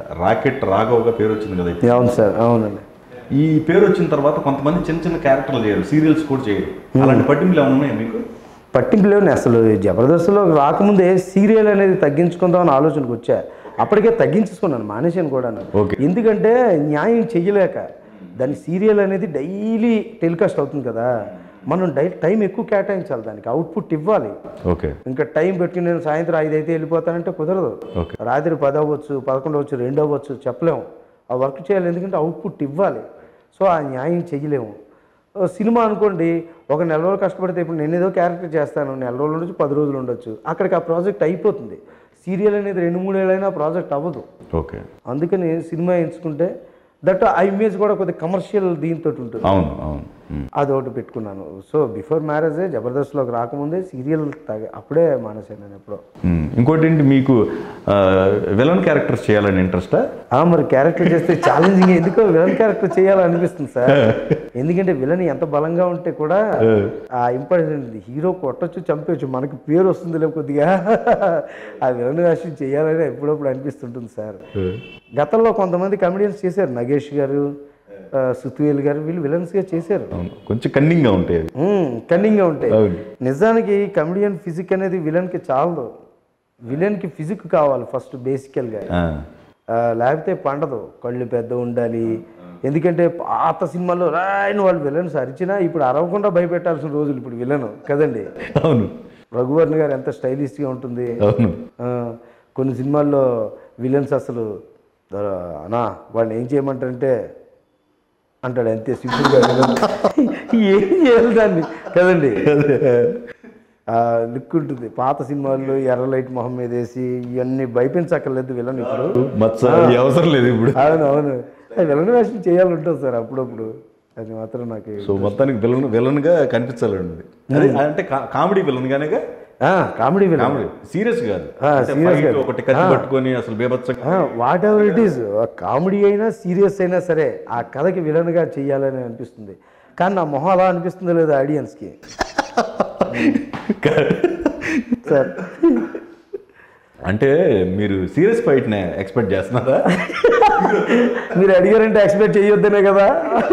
Rocket రాఘవ్గా పేరు వచ్చింది కదా ఇప్పుడు. అవును సార్ అవునండి ఈ పేరు వచ్చిన తర్వాత కొంతమంది చిన్న చిన్న క్యారెక్టర్లు చేయరు సీరియల్స్ కూడా చేయరు అలాంటి పట్టింపులు ఏమైనా ఉన్నాయా మీకు పట్టింపు లేవు అసలు జబర్దస్త్లో రాకముందే సీరియల్ అనేది తగ్గించుకుందామని ఆలోచనకు వచ్చా అప్పటికే తగ్గించుకున్నాను మానేశాను కూడా Okay. ఎందుకంటే న్యాయం చెయ్యలేక దాని సీరియల్ అనేది డైలీ టెలికాస్ట్ అవుతుంది కదా మనం డై టైం ఎక్కువ కేటాయించాలి దానికి అవుట్పుట్ ఇవ్వాలి ఓకే ఇంకా టైం పెట్టుకుని నేను సాయంత్రం ఐదు అయితే వెళ్ళిపోతానంటే కుదరదు ఓకే రాత్రి పది అవ్వచ్చు పదకొండు అవ్వచ్చు రెండు అవ్వచ్చు చెప్పలేము ఆ వర్క్ చేయాలి ఎందుకంటే అవుట్పుట్ ఇవ్వాలి సో ఆ న్యాయం చెయ్యలేము ఓ సినిమా అనుకోండి ఒక నెల రోజులు కష్టపడితే ఇప్పుడు నేను ఏదో క్యారెక్టర్ చేస్తాను నెల రోజులు ఉండొచ్చు పది రోజులు ఉండొచ్చు అక్కడికి ఆ ప్రాజెక్ట్ అయిపోతుంది సీరియల్ అనేది రెండు మూడు ఏళ్ళైనా ప్రాజెక్ట్ అవ్వదు ఓకే అందుకని సినిమా ఎంచుకుంటే దట్ ఆ ఇమేజ్ కూడా కొద్దిగా కమర్షియల్ దీంతో ఉంటుంది అవును అవును ఉమ్. అదొకటి పెట్టుకున్నాను సో బిఫోర్ మ్యారేజే జబర్దస్త్లోకి రాకముందే సీరియల్ తగ అప్పుడే మానేశాను నేను ఎప్పుడో ఉమ్. ఇంకోటి ఏంటి మీకు విలన్ క్యారెక్టర్స్ చేయాలని ఇంట్రెస్టా ఆ, మరి క్యారెక్టర్ చేస్తే ఛాలెంజింగ్ ఎందుకో విలన్ క్యారెక్టర్ చేయాలనిపిస్తుంది సార్ ఎందుకంటే విలన్ ఎంత బలంగా ఉంటే కూడా ఆ ఇంపార్టెంట్ హీరో కొట్టొచ్చు చంపేయచ్చు మనకి పేరు వస్తుంది లేక కొద్దిగా ఆ విలన్ వేషం చేయాలని ఎప్పుడప్పుడు అనిపిస్తుంటుంది సార్ గతంలో కొంతమంది కమెడియన్స్ చేశారు నగేష్ గారు ఆ, సుత్వేల్ గారు వీళ్ళు విలన్స్గా చేశారు అవును కొంచెం కన్నింగ్గా ఉంటాయి అవి కన్నింగ్గా ఉంటాయి అవును. నిజానికి కమెడియన్ ఫిజిక్ అనేది విలన్కి చాలదు విలన్కి ఫిజిక్ కావాలి ఫస్ట్ బేసికల్గా ఆ. ఆ, లేకపోతే పండదు కళ్ళు పెద్ద ఉండాలి ఎందుకంటే పాత సినిమాల్లో రాయని వాళ్ళు విలన్స్ అరిచినా ఇప్పుడు అరవకుండా భయపెట్టాల్సిన రోజులు ఇప్పుడు విలన్ కదండి అవును రఘువర్ణ గారు ఎంత స్టైలిష్గా ఉంటుంది అవును ఆ, కొన్ని సినిమాల్లో విలన్స్ అసలు "ఆ, అన్నా వాడిని ఏం చేయమంటారంటే అంటాడు అంతే సింపుల్గా ఏం చేయాలి దాన్ని కదండి లుక్ ఉంటుంది పాత సినిమాల్లో ఎర్ర లైట్ మొహం మీద వేసి ఇవన్నీ భయపించక్కర్లేదు విలన్ ఇప్పుడు మచ్చ ఈ అవసరం లేదు ఇప్పుడు అవును అవును విలన్ వేషం చేయాలంటుంది సార్ అప్పుడప్పుడు అది మాత్రం నాకు సో మొత్తానికి విలన్ విలన్గా కనిపించాలండి అది అంటే కా- కామెడీ విలన్ గానేగా కామెడీ విలన్ కామెడీ సీరియస్ కాదు ఆ, అంటే serious fight కాదు. ఒకటి కత్తి పట్టుకొని అసలు బేబచ్చగా whatever it is comedy అయినా సీరియస్ అయినా సరే ఆ కథకి విలన్గా చెయ్యాలని అనిపిస్తుంది కానీ నా మొహం అలా అనిపిస్తుందో లేదో ఆడియన్స్కి సార్ అంటే మీరు సీరియస్ ఫైట్ నే ఎక్స్పెక్ట్ చేస్తున్నారా మీరు అడిగారంటే ఎక్స్పెక్ట్ చేయొద్దనే కదా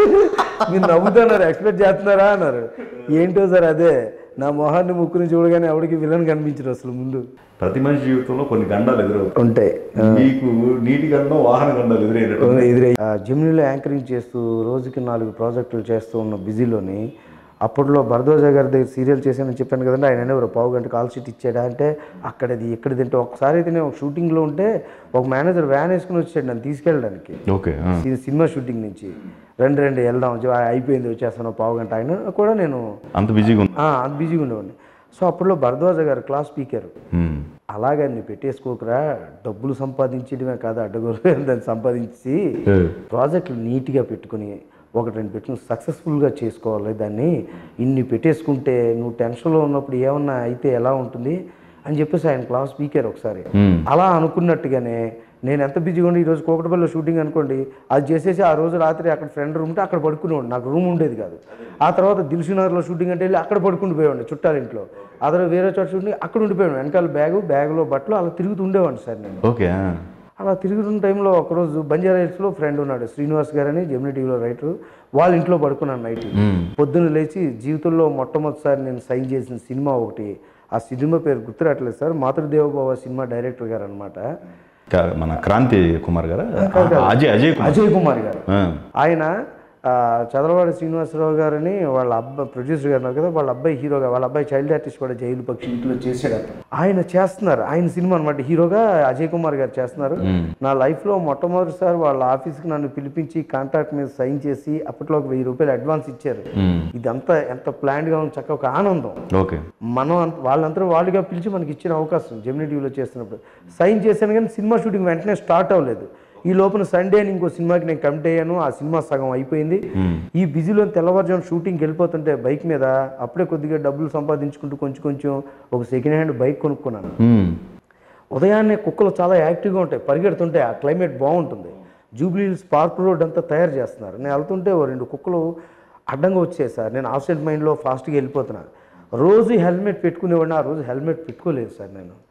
మీరు నవ్వుతున్నారు ఎక్స్పెక్ట్ చేస్తున్నారా అన్నారు ఏంటో సార్ అదే నా మొహాన్ని ముక్కుని చూడగానే ఎవరికి విలన్ కనిపించరు అసలు ముందు ప్రతి మనిషి జీవితంలో కొన్ని గండాలు ఎదురవుతాయి ఉంటాయి మీకు నీటి గండం వాహన గండాలు ఎదురైనట్టు ఎదురై జిమ్నీలో యాంకరింగ్ చేస్తూ రోజుకి నాలుగు ప్రాజెక్టులు చేస్తూ ఉన్న బిజీలోని అప్పట్లో భరద్వాజ గారి దగ్గర సీరియల్ చేశానని చెప్పాను కదండి ఆయన ఎవరు పావు గంట కాల్ షీట్ ఇచ్చాడా అంటే అక్కడది ఎక్కడిది అంటే ఒకసారి అయితే నేను ఒక షూటింగ్లో ఉంటే ఒక మేనేజర్ వ్యాన్ వేసుకుని వచ్చాడు నన్ను తీసుకెళ్ళడానికి ఓకే సి- సినిమా షూటింగ్ నుంచి రండి రండి వెళ్దాం వచ్చి- అయిపోయింది వచ్చేస్తాను పావు గంట ఆయన కూడా నేను అంత బిజీగా ఉంది ఆ, అంత బిజీగా ఉండేవాడిని సో అప్పట్లో భరద్వాజ గారు క్లాస్ స్పీకర్ హ్మ్. అలాగే నీ పెట్టేసుకోకరా డబ్బులు సంపాదించడమే కాదు అడ్డగోలు దాన్ని సంపాదించి ఏ. ప్రాజెక్టులు నీట్గా పెట్టుకుని ఒకటి రెండు పెట్టుకుని సక్సెస్ఫుల్గా చేసుకోవాలి దాన్ని ఇన్ని పెట్టేసుకుంటే నువ్వు టెన్షన్లో ఉన్నప్పుడు ఏమన్నా అయితే ఎలా ఉంటుంది అని చెప్పేసి ఆయన క్లాస్ స్పీకర్ ఒకసారి హ్మ్. అలా అనుకున్నట్టుగానే నేను ఎంత బిజీగా ఉండి ఈరోజు కోకటపల్లిలో షూటింగ్ అనుకోండి అది చేసేసి ఆ రోజు రాత్రి అక్కడ ఫ్రెండ్ రూమ్ ఉంటే అక్కడ పడుకునేవాడు నాకు రూమ్ ఉండేది కాదు ఆ తర్వాత దిల్సునగర్లో షూటింగ్ అంటే వెళ్ళి అక్కడ పడుకుంటూ పోయేవాడిని చుట్టాల ఇంట్లో ఆ తర్వాత వేరే చోట షూటింగ్ అక్కడ ఉండిపోయాడు వెనకాల బ్యాగు బ్యాగులో బట్టలు అలా తిరుగుతూ ఉండేవాడిని సార్ నేను ఓకే ఆ. అలా తిరుగుతున్న టైంలో ఒకరోజు బంజారా హిల్స్లో ఫ్రెండ్ ఉన్నాడు శ్రీనివాస్ గారు అని జెమిని టీవీలో రైటర్ వాళ్ళ ఇంట్లో పడుకున్నాను నైట్ హ్మ్. పొద్దున్న లేచి జీవితంలో మొట్టమొదటిసారి నేను సైన్ చేసిన సినిమా ఒకటి ఆ సినిమా పేరు గుర్తురావట్లేదు సార్ మాతృదేవోభవ సినిమా డైరెక్టర్ గారు అనమాట కా- మన క్రాంతి కుమార్ గారా అజయ్ అజయ్ కుమార్ అజయ్ కుమార్ గారు ఆ. ఆయన ఆ, చదలవాడి శ్రీనివాసరావు గారని వాళ్ళ అబ్బాయి ప్రొడ్యూసర్ గారు ఉన్నారు కదా వాళ్ళ అబ్బాయి హీరోగా వాళ్ళ అబ్బాయి చైల్డ్ ఆర్టిస్ట్ కూడా జైలు పక్షి ఇంట్లో చేశాడు అతను. ఆయన చేస్తున్నారు ఆయన సినిమా అనమాట హీరోగా అజయ్ కుమార్ గారు చేస్తున్నారు నా లైఫ్లో మొట్టమొదటిసారి వాళ్ళ ఆఫీస్కి నన్ను పిలిపించి కాంట్రాక్ట్ మీద సైన్ చేసి అప్పట్లో ఒక వెయ్యి రూపాయలు అడ్వాన్స్ ఇచ్చారు హ్మ్. ఇదంతా ఎంత ప్లాన్డ్గా ఉంది చక్కగా ఒక ఆనందం ఓకే మనం అంత- వాళ్ళంతా వాళ్ళుగా పిలిచి మనకి ఇచ్చిన అవకాశం జెమినీ టీవీలో చేస్తున్నప్పుడు సైన్ చేశాను కానీ సినిమా షూటింగ్ వెంటనే స్టార్ట్ అవ్వలేదు ఈ లోపల సండే అని ఇంకో సినిమాకి నేను కమిట్ అయ్యాను ఆ సినిమా సగం అయిపోయింది ఈ బిజీలో తెల్లవారుజాము షూటింగ్కి వెళ్ళిపోతుంటే బైక్ మీద అప్పుడే కొద్దిగా డబ్బులు సంపాదించుకుంటూ కొంచెం కొంచెం ఒక సెకండ్ హ్యాండ్ బైక్ కొనుక్కున్నాను హ్మ్. ఉదయాన్నే కుక్కలు చాలా యాక్టివ్గా ఉంటాయి పరిగెడుతుంటే ఆ క్లైమేట్ బాగుంటుంది జూబ్లీ హిల్స్ పార్క్ రోడ్ అంతా తయారు చేస్తున్నారు నేను వెళ్తుంటే ఓ రెండు కుక్కలు అడ్డంగా వచ్చాయి సార్ నేను ఆబ్సెంట్ మైండ్లో ఫాస్ట్గా వెళ్ళిపోతున్నా రోజు హెల్మెట్ పెట్టుకునేవాడిని ఆ రోజు హెల్మెట్ పెట్టుకోలేదు సార్ నేను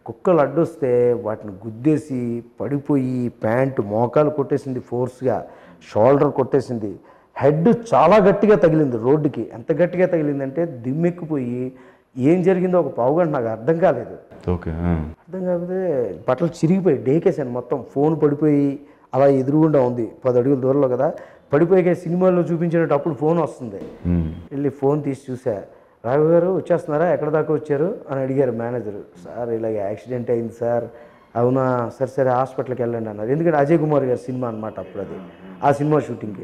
కుక్కలు అడ్డొస్తే వాటిని గుద్దేసి పడిపోయి ప్యాంటు మోకాలు కొట్టేసింది ఫోర్స్గా షోల్డర్ కొట్టేసింది హెడ్ చాలా గట్టిగా తగిలింది రోడ్డుకి ఎంత గట్టిగా తగిలిందంటే దిమ్మెక్కిపోయి ఏం జరిగిందో ఒక పావుగంట నాకు అర్థం కాలేదు ఓకే అర్థం కాకపోతే బట్టలు చిరిగిపోయి డేకేసాను మొత్తం ఫోన్ పడిపోయి అలా ఎదురుగుండా ఉంది పది అడుగుల దూరంలో కదా పడిపోయి సినిమాల్లో చూపించినట్టు అప్పుడు ఫోన్ వస్తుంది వెళ్ళి ఫోన్ తీసి చూసా రాఘవ గారు వచ్చేస్తున్నారా ఎక్కడ దాకా వచ్చారు అని అడిగారు మేనేజర్ సార్ ఇలాగ యాక్సిడెంట్ అయింది సార్ అవునా సరే సరే హాస్పిటల్కి వెళ్ళండి అన్నారు ఎందుకంటే అజయ్ కుమార్ గారి సినిమా అనమాట అప్పుడు అది ఆ సినిమా షూటింగ్కి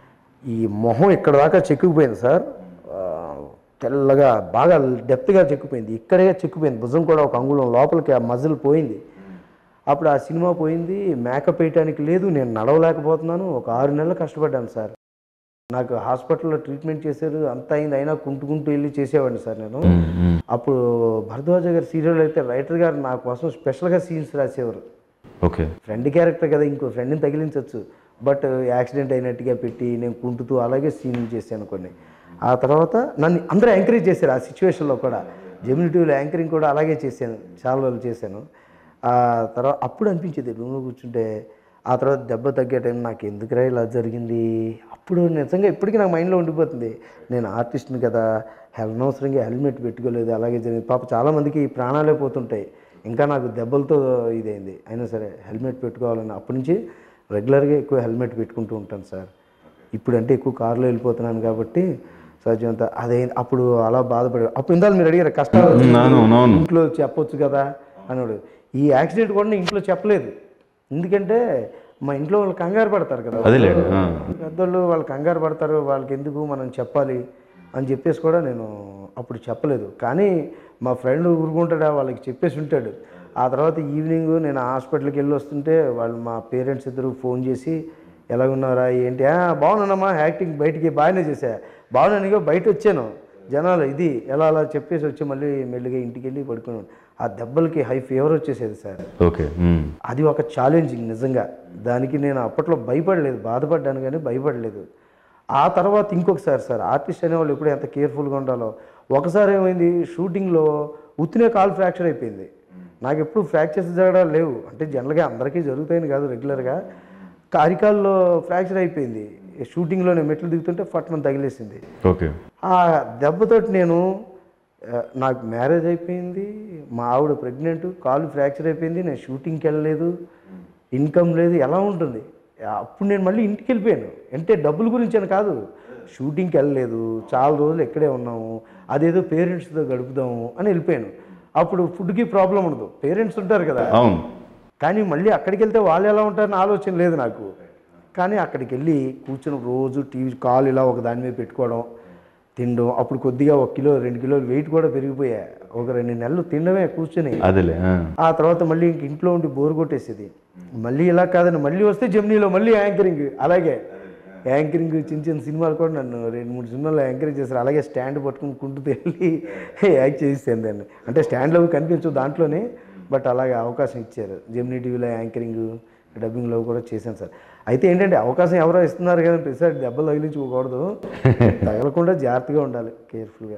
ఈ మొహం ఇక్కడ దాకా చెక్కుకుపోయింది సార్ ఆ, తెల్లగా బాగా డెప్త్గా చెక్కుపోయింది ఇక్కడే చెక్కుపోయింది భుజం కూడా ఒక అంగుళం లోపలికి ఆ మజిల్ పోయింది అప్పుడు ఆ సినిమా పోయింది మేకప్ వేయటానికి లేదు నేను నడవలేకపోతున్నాను ఒక ఆరు నెలలు కష్టపడ్డాను సార్ నాకు హాస్పిటల్లో ట్రీట్మెంట్ చేశారు అంత అయింది అయినా కుంటుకుంటూ వెళ్ళి చేసేవాడిని సార్ నేను అప్పుడు భరద్వాజ గారి సీరియల్ అయితే రైటర్ గారు నా కోసం స్పెషల్గా సీన్స్ రాసేవారు ఓకే ఫ్రెండ్ క్యారెక్టర్ కదా ఇంకో ఫ్రెండ్ని తగిలించవచ్చు బట్ యాక్సిడెంట్ అయినట్టుగా పెట్టి నేను కుంటుతూ అలాగే సీన్ చేశాను కొన్ని ఆ తర్వాత నన్ను అందరూ ఎంకరేజ్ చేశారు ఆ సిచ్యువేషన్లో కూడా జెమిని టీవీలో యాంకరింగ్ కూడా అలాగే చేశాను చాలా రోజులు చేశాను ఆ తర్వాత అప్పుడు అనిపించేది రూమ్లో కూర్చుంటే ఆ తర్వాత దెబ్బ తగ్గే టైం నాకు ఎందుకురా ఇలా జరిగింది అప్పుడు నిజంగా ఇప్పటికీ నాకు మైండ్లో ఉండిపోతుంది నేను ఆర్టిస్ట్ని కదా అనవసరంగా హెల్మెట్ పెట్టుకోలేదు అలాగే జరిగింది పాప చాలామందికి ప్రాణాలే పోతుంటాయి ఇంకా నాకు దెబ్బలతో ఇదైంది అయినా సరే హెల్మెట్ పెట్టుకోవాలని అప్పటి నుంచి రెగ్యులర్గా ఎక్కువ హెల్మెట్ పెట్టుకుంటూ ఉంటాను సార్ ఇప్పుడు అంటే ఎక్కువ కారులో వెళ్ళిపోతున్నాను కాబట్టి సహజంత అదే అప్పుడు అలా బాధపడే అప్పుడు ఇందాక మీరు అడిగారు కష్టాలు వచ్చినప్పుడు అవును, అవును. ఇంట్లో చెప్పొచ్చు కదా అన్నాడు ఈ యాక్సిడెంట్ కూడా నేను ఇంట్లో చెప్పలేదు ఎందుకంటే మా ఇంట్లో వాళ్ళు కంగారు పడతారు కదా అదేలే ఆ. పెద్దోళ్ళు వాళ్ళు కంగారు పడతారు వాళ్ళకి ఎందుకు మనం చెప్పాలి అని చెప్పేసి కూడా నేను అప్పుడు చెప్పలేదు కానీ మా ఫ్రెండ్ ఊరుకుంటాడా వాళ్ళకి చెప్పేసి ఉంటాడు ఆ తర్వాత ఈవినింగ్ నేను హాస్పిటల్కి వెళ్ళి వస్తుంటే వాళ్ళు మా పేరెంట్స్ ఇద్దరు ఫోన్ చేసి ఎలా ఉన్నారా ఏంటి "ఆ, బాగున్నానమ్మా యాక్టింగ్ బయటికి బాగానే చేశా బాగున్నాను బయట వచ్చాను జనాలు ఇది ఎలా అలా చెప్పేసి వచ్చి మళ్ళీ మెల్లిగా ఇంటికి వెళ్ళి పడుకున్నాను ఆ దెబ్బలకి హై ఫీవర్ వచ్చేసేది సార్ ఓకే ఉమ్. అది ఒక ఛాలెంజింగ్ నిజంగా దానికి నేను అప్పట్లో భయపడలేదు బాధపడ్డాను కానీ భయపడలేదు ఆ తర్వాత ఇంకొకసారి సార్ ఆర్టిస్ట్ అనేవాళ్ళు ఎప్పుడు ఎంత కేర్ఫుల్గా ఉండాలో ఒకసారి ఏమైంది షూటింగ్లో ఉత్తినే కాలు ఫ్రాక్చర్ అయిపోయింది నాకు ఎప్పుడు ఫ్రాక్చర్స్ జరగడాలు లేవు అంటే జనరల్గా అందరికీ జరుగుతాయని కాదు రెగ్యులర్గా అరికాల్లో ఫ్రాక్చర్ అయిపోయింది షూటింగ్లో నేను మెట్లు దిగుతుంటే ఫట్మన్ తగిలేసింది ఓకే ఆ దెబ్బతోటి నేను ఆ, నాకు మ్యారేజ్ అయిపోయింది మా ఆవిడ ప్రెగ్నెంట్ కాలు ఫ్రాక్చర్ అయిపోయింది నేను షూటింగ్కి వెళ్ళలేదు ఇన్కమ్ లేదు ఎలా ఉంటుంది అప్పుడు నేను మళ్ళీ ఇంటికి వెళ్ళిపోయాను అంటే డబ్బుల గురించి అని కాదు షూటింగ్కి వెళ్ళలేదు చాలా రోజులు ఇక్కడే ఉన్నాము అదేదో పేరెంట్స్తో గడుపుదాము అని వెళ్ళిపోయాను అప్పుడు ఫుడ్కి ప్రాబ్లం ఉండదు పేరెంట్స్ ఉంటారు కదా అవును కానీ మళ్ళీ అక్కడికి వెళ్తే వాళ్ళు ఎలా ఉంటారని ఆలోచన లేదు నాకు కానీ అక్కడికి వెళ్ళి కూర్చొని రోజు టీవీ కాలు ఇలా ఒక దాని మీద పెట్టుకోవడం తినడం అప్పుడు కొద్దిగా ఒక కిలో రెండు కిలోలు వెయిట్ కూడా పెరిగిపోయా ఒక రెండు నెలలు తినడమే కూర్చొని అదేలే ఆ. ఆ తర్వాత మళ్ళీ ఇంక ఇంట్లో ఉండి బోర్ కొట్టేసేది మళ్ళీ ఇలా కాదని మళ్ళీ వస్తే జమ్నీలో మళ్ళీ యాంకరింగ్ అలాగే యాంకరింగ్ చిన్న చిన్న సినిమాలు కూడా నన్ను రెండు మూడు సినిమాలు యాంకరింగ్ చేశారు అలాగే స్టాండ్ పట్టుకుని కుంటూ వెళ్ళి యాక్ట్ చేసేసాను దాన్ని అంటే స్టాండ్లో కనిపించు దాంట్లోనే బట్ అలాగే అవకాశం ఇచ్చారు జెమినీ టీవీలో యాంకరింగ్ డబ్బింగ్లో కూడా చేశాను సార్ అయితే ఏంటంటే అవకాశం ఎవరో ఇస్తున్నారు కదా ప్రతిసారి దెబ్బలు తగిలించుకోకూడదు తగలకుండా జాగ్రత్తగా ఉండాలి కేర్ఫుల్గా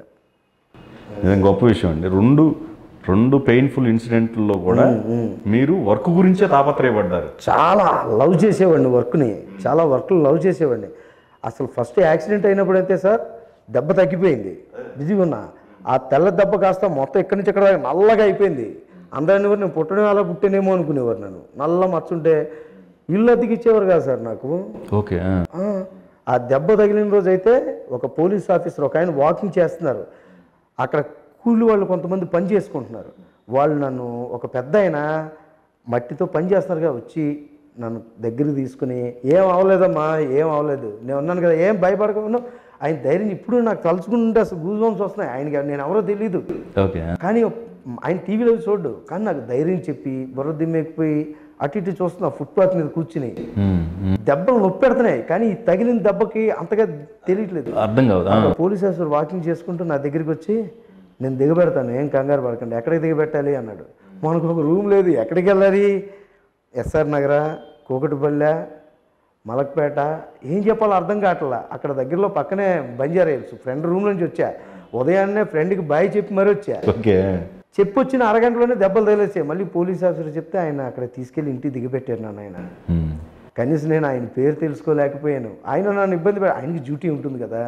ఇది గొప్ప విషయం అండి రెండు రెండు పెయిన్ఫుల్ ఇన్సిడెంట్లో కూడా మీరు వర్క్ గురించే తాపత్రయపడ్డారు చాలా లవ్ చేసేవాడిని వర్క్ని చాలా వర్క్లు లవ్ చేసేవాడిని అసలు ఫస్ట్ యాక్సిడెంట్ అయినప్పుడు అయితే సార్ దెబ్బ తగ్గిపోయింది బిజీగా ఉన్నా ఆ తెల్ల దెబ్బ కాస్త మొత్తం ఎక్కడి నుంచి ఎక్కడ దాకా నల్లగా అయిపోయింది అందరిని నేను పుట్టడం అలా పుట్టినేమో అనుకునేవారు నన్ను నల్ల మచ్చుంటే ఇల్లు అతికిచ్చేవారు కాదు సార్ నాకు ఓకే ఆ. ఆ, ఆ దెబ్బ తగిలిన రోజు అయితే ఒక పోలీస్ ఆఫీసర్ ఒక ఆయన వాకింగ్ చేస్తున్నారు అక్కడ కూలి వాళ్ళు కొంతమంది పని చేసుకుంటున్నారు వాళ్ళు నన్ను ఒక పెద్ద ఆయన మట్టితో పని చేస్తున్నారుగా వచ్చి నన్ను దగ్గరికి తీసుకుని ఏం అవ్వలేదమ్మా ఏం అవ్వలేదు నేను ఉన్నాను కదా ఏం భయపడకుండా ఆయన ధైర్యం ఇప్పుడు నాకు తలుచుకుంటే అసలు గూజ్ బంప్స్ వస్తున్నాయి ఆయనకి నేను ఎవరో తెలియదు ఓకే ఆ. కానీ ఆయన టీవీలో చూడ్డు కానీ నాకు ధైర్యం చెప్పి బుర్ర దిమ్మెక్కిపోయి అటు ఇటు చూస్తున్నా ఫుట్పాత్ మీద కూర్చుని ఉమ్, ఉమ్. దెబ్బలు నొప్పి పెడుతున్నాయి కానీ ఈ తగిలిన దెబ్బకి అంతగా తెలియట్లేదు అర్థం కాదు ఆ. పోలీస్ ఆఫీసర్ వాకింగ్ చేసుకుంటూ నా దగ్గరికి వచ్చి నేను దిగబెడతాను ఏం కంగారు పడకండి ఎక్కడికి దిగబెట్టాలి అన్నాడు మనకు ఒక రూమ్ లేదు ఎక్కడికి వెళ్ళాలి ఎస్ఆర్ నగర కూకటిపల్లె మలక్పేట ఏం చెప్పాలో అర్థం కావట్లా అక్కడ దగ్గరలో పక్కనే బంజారా హిల్స్ ఫ్రెండ్ రూమ్ నుంచి వచ్చా ఉదయాన్నే ఫ్రెండ్కి బాయ్ చెప్పి మరీ వచ్చా ఓకే చెప్పొచ్చిన అరగంటలోనే దెబ్బలు తగిలేసాయి మళ్ళీ పోలీస్ ఆఫీసర్ చెప్తే ఆయన అక్కడ తీసుకెళ్ళి ఇంటికి దిగబెట్టారు నన్ను ఆయన మ్మ్. కనీసం నేను ఆయన పేరు తెలుసుకోలేకపోయాను ఆయన నన్ను ఇబ్బంది పె ఆయనకి డ్యూటీ ఉంటుంది కదా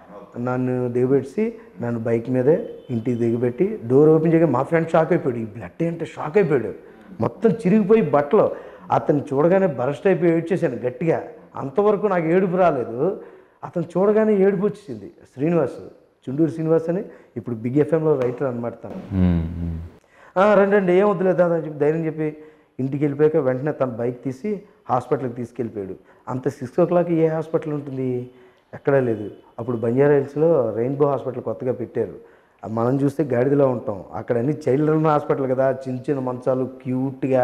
నన్ను దిగబెట్టి నన్ను బైక్ మీదే ఇంటికి దిగబెట్టి డోర్ ఓపెన్ చేయగా మా ఫ్రెండ్ షాక్ అయిపోయాడు ఈ బ్లడ్ ఏంటంటే షాక్ అయిపోయాడు మొత్తం చిరిగిపోయి బట్టలు అతను చూడగానే బరస్ట్ అయిపోయి ఏడ్చేసాను గట్టిగా అంతవరకు నాకు ఏడుపు రాలేదు అతను చూడగానే ఏడుపు వచ్చేసింది శ్రీనివాస్ చుండూరు శ్రీనివాస్ అని ఇప్పుడు బిగ్ ఎఫ్ఎంలో రైటర్ అనమాట తను మ్మ్. మ్మ్. "ఆ, రండి రండి ఏం వద్దులేదు అని చెప్పి ధైర్యం చెప్పి ఇంటికి వెళ్ళిపోయాక వెంటనే తన బైక్ తీసి హాస్పిటల్కి తీసుకెళ్ళిపోయాడు అంత సిక్స్ ఓ క్లాక్ ఏ హాస్పిటల్ ఉంటుంది ఎక్కడా లేదు అప్పుడు బంజారా హిల్స్లో రెయిన్బో హాస్పిటల్ కొత్తగా పెట్టారు ఆ మనం చూస్తే గాడిదలో ఉంటాం అక్కడ అన్ని చైల్డ్రన్ హాస్పిటల్ కదా చిన్న చిన్న మంచాలు క్యూట్గా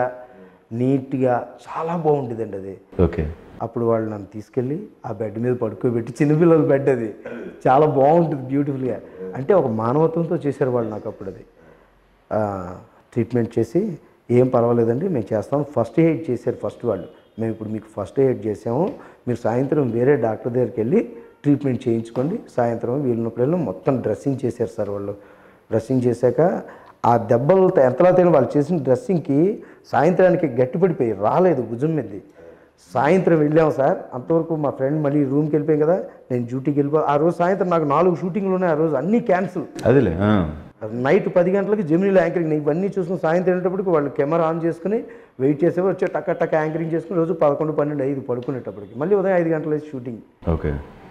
నీట్గా చాలా బాగుంటుందండి అది ఓకే అప్పుడు వాళ్ళు నన్ను తీసుకెళ్ళి ఆ బెడ్ మీద పడుకోబెట్టి చిన్నపిల్లల బెడ్ అది చాలా బాగుంటుంది బ్యూటిఫుల్గా అంటే ఒక మానవత్వంతో చేశారు వాళ్ళు నాకు అప్పుడు అది ఆ, ట్రీట్మెంట్ చేసి ఏం పర్వాలేదండి మేము చేస్తాం ఫస్ట్ ఎయిడ్ చేశారు ఫస్ట్ వాళ్ళు మేము ఇప్పుడు మీకు ఫస్ట్ ఎయిడ్ చేసాము మీరు సాయంత్రం వేరే డాక్టర్ దగ్గరికి వెళ్ళి ట్రీట్మెంట్ చేయించుకోండి సాయంత్రం వీళ్ళినప్పుడల్లా మొత్తం డ్రెస్సింగ్ చేశారు సార్ వాళ్ళు డ్రెస్సింగ్ చేశాక ఆ దెబ్బలు ఎంతలా తిన వాళ్ళు చేసిన డ్రెస్సింగ్కి సాయంత్రానికి గట్టిపడిపోయి రాలేదు భుజం మీదది సాయంత్రం వెళ్ళాం సార్ అంతవరకు మా ఫ్రెండ్ మళ్ళీ రూమ్కి వెళ్ళిపోయాం కదా నేను డ్యూటీకి వెళ్ళిపో ఆ రోజు సాయంత్రం నాకు నాలుగు షూటింగ్లు ఉన్నాయి ఆ రోజు అన్నీ క్యాన్సిల్ అదేలే ఆ. నైట్ పది గంటలకి జెమినీలో యాంకరింగ్ నేను ఇవన్నీ చూసుకుని సాయంత్రం వెళ్ళేటప్పటికి వాళ్ళు కెమెరా ఆన్ చేసుకుని వెయిట్ చేసేవారు వచ్చి టక్క టక్క యాంకరింగ్ చేసుకుని రోజు పదకొండు పన్నెండు ఐదు పడుకునేటప్పటికి మళ్ళీ ఉదయం ఐదు గంటల షూటింగ్ ఓకే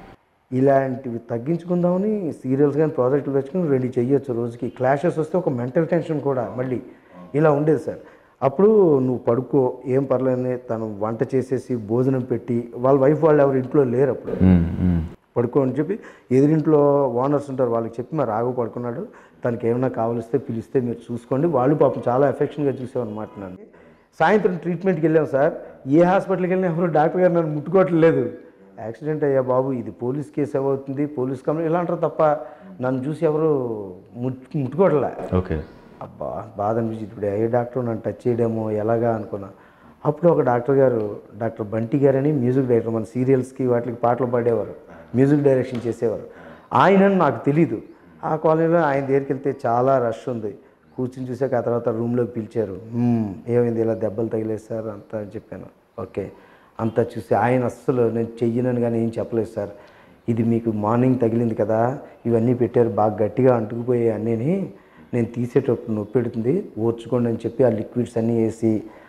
ఇలాంటివి తగ్గించుకుందామని సీరియల్స్ కానీ ప్రాజెక్టులు తెచ్చుకుని రెండు చెయ్యొచ్చు రోజుకి క్లాషెస్ వస్తే ఒక మెంటల్ టెన్షన్ కూడా మళ్ళీ ఇలా ఉండేది సార్ అప్పుడు నువ్వు పడుకో ఏం పర్లేదని తను వంట చేసేసి భోజనం పెట్టి వాళ్ళ వైఫ్ వాళ్ళు ఎవరు ఇంట్లో లేరు అప్పుడు మ్మ్. మ్మ్. పడుకో అని చెప్పి ఎదురింట్లో ఓనర్స్ ఉంటారు వాళ్ళకి చెప్పి మా రాఘు పడుకున్నాడు తనకి ఏమైనా కావలిస్తే పిలిస్తే మీరు చూసుకోండి వాళ్ళు పాపం చాలా ఎఫెక్షన్గా చూసామన్నమాట నన్ను సాయంత్రం ట్రీట్మెంట్కి వెళ్ళాం సార్ ఏ హాస్పిటల్కి వెళ్ళినా ఎవరు డాక్టర్ గారు నన్ను ముట్టుకోవట్లేదు యాక్సిడెంట్ అయ్యా బాబు ఇది పోలీస్ కేసు ఏమవుతుంది పోలీస్ కంప్లైంట్ ఇలా అంటారు తప్ప నన్ను చూసి ఎవరు ముట్టు ముట్టుకోవట్లే ఓకే అబ్బా బాధ అనిపించింది ఇప్పుడు ఏ డాక్టర్ నన్ను టచ్ చేయడమో ఎలాగా అనుకున్నా అప్పుడు ఒక డాక్టర్ గారు డాక్టర్ బంటి గారు అని మ్యూజిక్ డైరెక్టర్ మన సీరియల్స్కి వాటికి పాటలు పాడేవారు మ్యూజిక్ డైరెక్షన్ చేసేవారు ఆయన నాకు తెలీదు ఆ కాలనీలో ఆయన దగ్గరికి వెళ్తే చాలా రష్ ఉంది కూర్చుని చూసాక ఆ తర్వాత రూమ్లోకి పిలిచారు "మ్మ్, ఏమైంది ఇలా దెబ్బలు తగిలేదు సార్ అంతా అని చెప్పాను ఓకే అంతా చూసి ఆయన అస్సలు నేను చెయ్యనని కానీ ఏం చెప్పలేదు సార్ ఇది మీకు మార్నింగ్ తగిలింది కదా ఇవన్నీ పెట్టారు బాగా గట్టిగా అంటుకుపోయాయి అన్నీని నేను తీసేటప్పుడు నొప్పి పెడుతుంది ఓర్చుకోండి అని చెప్పి ఆ లిక్విడ్స్ అన్నీ వేసి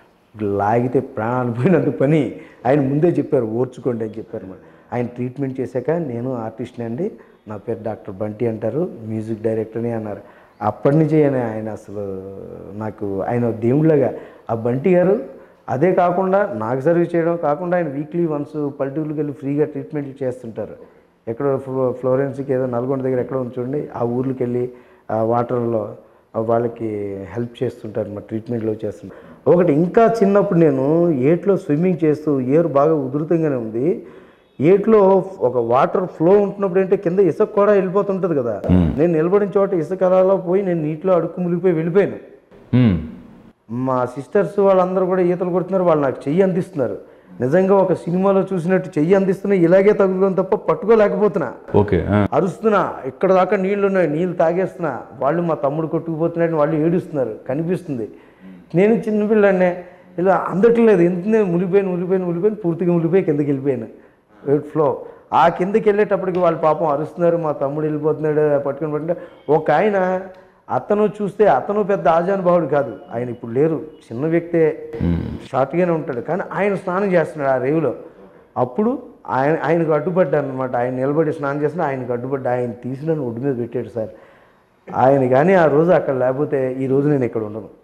లాగితే ప్రాణాలు పోయినంత పని ఆయన ముందే చెప్పారు ఓర్చుకోండి అని చెప్పారు మరి ఆయన ట్రీట్మెంట్ చేశాక నేను ఆర్టిస్ట్ని అండి నా పేరు డాక్టర్ బంటి అంటారు మ్యూజిక్ డైరెక్టర్ని అన్నారు అప్పటి నుంచి ఆయన ఆయన అసలు నాకు ఆయన దేవుళ్ళగా ఆ బంటి గారు అదే కాకుండా నాకు సర్వీస్ చేయడం కాకుండా ఆయన వీక్లీ వన్స్ పల్లెటూరుకి వెళ్ళి ఫ్రీగా ట్రీట్మెంట్లు చేస్తుంటారు ఎక్కడో ఫ్లో ఫ్లోరెన్స్కి ఏదో నల్గొండ దగ్గర ఎక్కడో ఉంది చూడండి ఆ ఊర్లోకి వెళ్ళి ఆ వాటర్లో వాళ్ళకి హెల్ప్ చేస్తుంటారు మా ట్రీట్మెంట్లో చేస్తుంటారు ఒకటి ఇంకా చిన్నప్పుడు నేను ఏట్లో స్విమ్మింగ్ చేస్తూ ఏరు బాగా ఉధృతంగానే ఉంది ఏట్లో ఒక వాటర్ ఫ్లో ఉంటున్నప్పుడు ఏంటంటే కింద ఇసుక కూడా వెళ్ళిపోతుంటుంది కదా నేను నిలబడిన చోట ఇసుక అలా పోయి నేను నీటిలో అడుక్కు మునిగిపోయి వెళ్ళిపోయాను మ్మ్. మా సిస్టర్స్ వాళ్ళందరూ కూడా ఈతలు కొడుతున్నారు వాళ్ళు నాకు చెయ్యి అందిస్తున్నారు నిజంగా ఒక సినిమాలో చూసినట్టు చెయ్యి అందిస్తున్నా ఇలాగే తగులుకొని తప్ప పట్టుకోలేకపోతున్నా ఓకే ఆ. అరుస్తున్నా ఇక్కడ దాకా నీళ్లు ఉన్నాయి నీళ్ళు తాగేస్తున్నా వాళ్ళు మా తమ్ముడు కొట్టుకుపోతున్నాడని వాళ్ళు ఏడుస్తున్నారు కనిపిస్తుంది నేను చిన్నపిల్లనే ఇలా అందట్లేదు ఎందుకు మునిగిపోయాను మునిగిపోయాను మునిగిపోయాను పూర్తిగా మునిగిపోయి కిందకి వెళ్ళిపోయాను వెయిట్ ఫ్లో ఆ కిందకి వెళ్ళేటప్పటికి వాళ్ళు పాపం అరుస్తున్నారు మా తమ్ముడు వెళ్ళిపోతున్నాడు పట్టుకొని పట్టుకుంటే ఒక ఆయన అతను చూస్తే అతను పెద్ద ఆజానుభావుడు కాదు ఆయన ఇప్పుడు లేరు చిన్న వ్యక్తే షార్ట్గానే ఉంటాడు కానీ ఆయన స్నానం చేస్తున్నాడు ఆ రేవులో అప్పుడు ఆయన ఆయనకు అడ్డుపడ్డాను అనమాట ఆయన నిలబడి స్నానం చేస్తున్నా ఆయనకు అడ్డుపడ్డా ఆయన తీసి నన్ను ఒడ్డు మీద పెట్టాడు సార్ ఆయన కానీ ఆ రోజు అక్కడ లేకపోతే ఈ రోజు నేను ఇక్కడ ఉండను